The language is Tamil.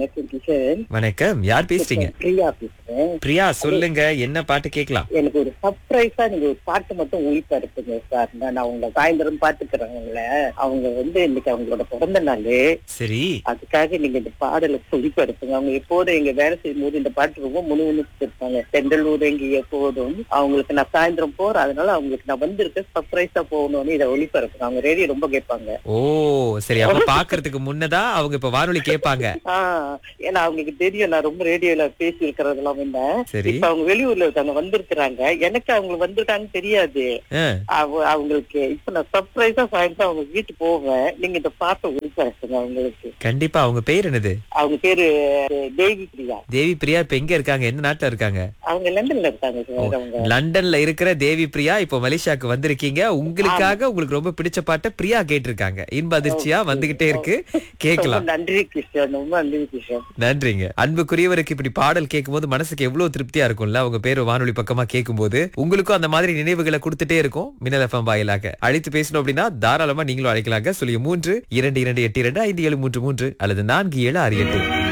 வணக்கம் கிஷன் வணக்கம் யார் பேசுறீங்க பிரியா பேசுறேன் பிரியா சொல்லுங்க என்ன பாட்டு கேட்கலாம் எனக்கு ஒரு சர்ப்ரைஸா நீங்க ஒரு பாட்டு மட்டும் ஒளிப்பா இருப்பீங்க சார் நான் அவங்க சாயந்தரம் பாத்துக்கிறவங்கள அவங்க வந்து இன்னைக்கு அவங்களோட பிறந்த நாள் சரி அதுக்காக நீங்க இந்த பாடலை ஒளிப்பா இருப்பீங்க அவங்க எப்போதும் எங்க வேலை செய்யும் போது இந்த பாட்டு ரொம்ப முணுமுணுத்து இருப்பாங்க செண்டலூர் எங்க எப்போதும் அவங்களுக்கு நான் சாயந்தரம் போறேன் அதனால அவங்களுக்கு நான் வந்திருக்கேன் சர்ப்ரைஸா போகணும்னு இதை ஒளிப்பா இருப்பேன் அவங்க ரேடியோ ரொம்ப கேட்பாங்க ஓ சரி அப்ப பாக்குறதுக்கு முன்னதா அவங்க இப்ப வானொலி கேட்பாங்க ஆஹ் ஏன்னா அவங்களுக்கு தெரியும் நான் ரொம்ப ரேடியோல பேசி இருக்கிறதெல்லாம் முன்ன சரி இப்ப அவங்க வெளியூர்ல இருக்காங்க வந்திருக்கிறாங்க எனக்கு அவங்க வந்திருக்காங்கன்னு தெரியாது ஆ, அவ- அவங்களுக்கு இப்ப நான் சர்ப்ரைஸா சாயந்தரம் அவங்க வீட்டுக்கு போவேன் நீங்க இந்த பாட்டை உரிப்பாசுங்க அவங்களுக்கு கண்டிப்பா அவங்க பேர் என்னது அவங்க பேரு தேவி பிரியா தேவி பிரியா இப்ப எங்க இருக்காங்க எந்த நாட்டுல இருக்காங்க அவங்க லண்டன்ல இருக்காங்க சார் அவங்க லண்டன்ல இருக்கிற தேவி பிரியா இப்போ மலேசியாக்கு வந்திருக்கீங்க உங்களுக்காக உங்களுக்கு ரொம்ப பிடிச்ச பாட்டை பிரியா கேட்டிருக்காங்க இன்ப அதிர்ச்சியா வந்துகிட்டே இருக்கு கேட்கலாம் ரொம்ப நன்றி கிருஷ்ணன் ரொம்ப நன்றி கிருஷ்ணன் நன்றிங்க அன்புக்குரியவருக்கு இப்படி பாடல் கேட்கும்போது மனசுக்கு எவ்வளவு திருப்தியா இருக்கும்ல உங்க பேரு வானொலி பக்கமா கேட்கும்போது உங்களுக்கும் அந்த மாதிரி நினைவுகளை கொடுத்துட்டே இருக்கும் மின்னல் எஃப்எம் வாயிலாக அழைத்து பேசணும் அப்படின்னா தாராளமா நீங்களும் அழைக்கலாங்க சொல்லி மூன்று இரண்டு இரண்டு எட்டு இரண்டு ஐந்து ஏழு மூன்று மூன்று அல்லது நான்கு ஏழு ஆறு எட்டு